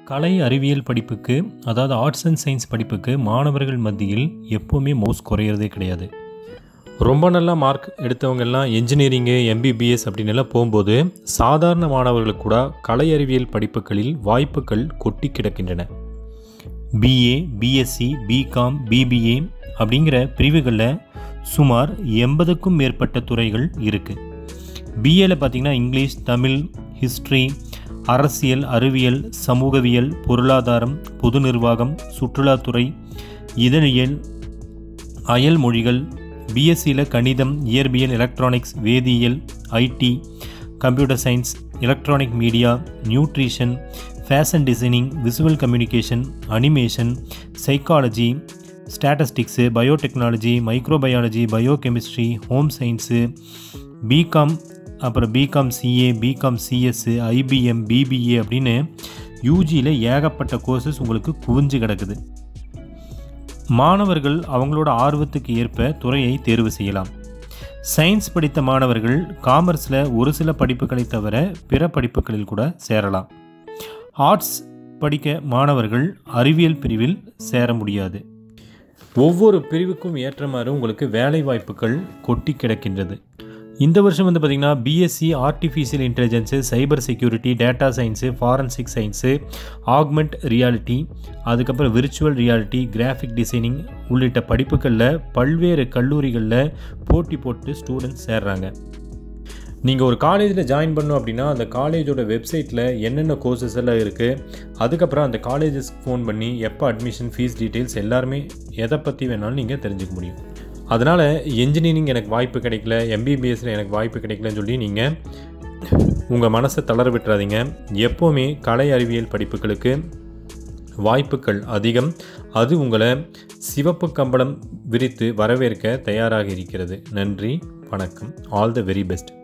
கலை அறிவியல் படிப்புக்கு அதாவது ஆர்ட்ஸ் அண்ட் சயின்ஸ் படிப்புக்கு மாணவர்கள் மத்தியில் எப்போவுமே மவுஸ் குறையிறதே கிடையாது ரொம்ப நல்லா மார்க் எடுத்தவங்க எல்லாம் என்ஜினியரிங்கு எம்பிபிஎஸ் அப்படின்னு எல்லாம் போகும்போது சாதாரண மாணவர்களுக்கு கூட கலை அறிவியல் படிப்புகளில் வாய்ப்புகள் கொட்டி கிடக்கின்றன பிஏ பிஎஸ்சி பிகாம் பிபிஏ அப்படிங்கிற பிரிவுகளில் சுமார் எண்பதுக்கும் மேற்பட்ட துறைகள் இருக்குது பிஏல பார்த்தீங்கன்னா இங்கிலீஷ் தமிழ் ஹிஸ்ட்ரி அரசியல் அறிவியல் சமூகவியல் பொருளாதாரம் பொது நிர்வாகம் சுற்றுலாத்துறை இதழியல் அயல் மொழிகள் பிஎஸ்சியில் கணிதம் இயற்பியல் எலக்ட்ரானிக்ஸ் வேதியியல் IT computer science electronic media nutrition fashion designing visual communication animation psychology statistics biotechnology microbiology biochemistry home science BCom அப்புறம் BCom CA BCom CS IBM BBA அப்படின்னு யூஜியில் ஏகப்பட்ட கோர்சஸ் உங்களுக்கு குவிஞ்சு கிடக்குது மாணவர்கள் அவங்களோட ஆர்வத்துக்கு ஏற்ப துறையை தேர்வு செய்யலாம் சயின்ஸ் படித்த மாணவர்கள் காமர்ஸில் ஒரு சில படிப்புகளை தவிர பிற படிப்புகளில் கூட சேரலாம் ஆர்ட்ஸ் படிக்க மாணவர்கள் அறிவியல் பிரிவில் சேர முடியாது ஒவ்வொரு பிரிவுக்கும் ஏற்றமாறு உங்களுக்கு வேலை வாய்ப்புகள் கொட்டி கிடக்கின்றது இந்த வருஷம் வந்து பார்த்திங்கன்னா BSc artificial intelligence cyber security data science forensic science augment reality அதுக்கப்புறம் விர்ச்சுவல் ரியாலிட்டி கிராஃபிக் டிசைனிங் உள்ளிட்ட படிப்புகளில் பல்வேறு கல்லூரிகளில் போட்டி போட்டு ஸ்டூடெண்ட்ஸ் சேர்றாங்க நீங்கள் ஒரு காலேஜில் ஜாயின் பண்ணோம் அப்படின்னா அந்த காலேஜோட வெப்சைட்டில் என்னென்ன கோர்சஸ் எல்லாம் இருக்குது அதுக்கப்புறம் அந்த காலேஜஸ்க்கு ஃபோன் பண்ணி எப்போ அட்மிஷன் ஃபீஸ் டீட்டெயில்ஸ் எல்லாருமே எதை பற்றி வேணாலும் நீங்கள் தெரிஞ்சுக்க முடியும் அதனால் என்ஜினியரிங் எனக்கு வாய்ப்பு கிடைக்கல எம்பிபிஎஸ்சில் எனக்கு வாய்ப்பு கிடைக்கலன்னு சொல்லி நீங்கள் உங்கள் மனசை தளர விட்டுறாதீங்க எப்போவுமே கலை அறிவியல் படிப்புகளுக்கு வாய்ப்புகள் அதிகம் அது உங்களை சிவப்பு கம்பளம் விரித்து வரவேற்க தயாராக இருக்கிறது நன்றி வணக்கம் ஆல் த வெரி பெஸ்ட்